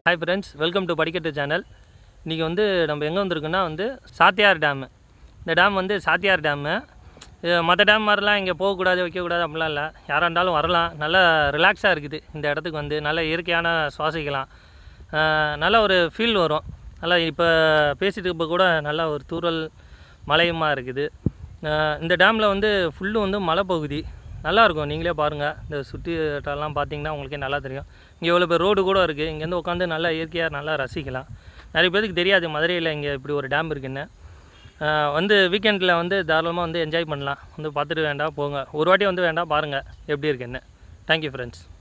hi friends welcome to Padikkattu channel இன்றைக்கி வந்து நம்ம எங்கே வந்திருக்கோன்னா வந்து சாத்தியார் டேமு இந்த டேம் வந்து சாத்தியார் டேமு மற்ற டேம் மாதிரிலாம் இங்கே போகக்கூடாது வைக்கக்கூடாது அப்படிலாம் இல்லை யாராக இருந்தாலும் வரலாம் நல்லா ரிலாக்ஸாக இருக்குது இந்த இடத்துக்கு வந்து நல்ல இயற்கையான சுவாசிக்கலாம் அஹ் நல்ல ஒரு ஃபீல் வரும் நல்லா இப்போ பேசிட்டு இப்போ கூட நல்லா ஒரு தூறல் மலையுமா இருக்குது அஹ் இந்த டேமில் வந்து ஃபுல்லு வந்து மலைப்பகுதி நல்லாயிருக்கும் நீங்களே பாருங்கள் இந்த சுற்றி வட்டாரம்லாம் பார்த்தீங்கன்னா உங்களுக்கே நல்லா தெரியும் இங்கே எவ்வளோ பேர் ரோடு கூட இருக்குது இங்கேருந்து உட்காந்து நல்லா இயற்கையாக நல்லா ரசிக்கலாம் நிறைய பேருக்கு தெரியாது மதுரையில் இங்கே இப்படி ஒரு டேம் இருக்குன்னு அஹ் வந்து வீக்கெண்டில் வந்து தாராளமாக வந்து என்ஜாய் பண்ணலாம் வந்து பார்த்துட்டு வேண்டாம் போங்க ஒரு வாட்டி வந்து வேண்டாம் பாருங்கள் எப்படி இருக்குன்னு தேங்க்யூ ஃப்ரெண்ட்ஸ்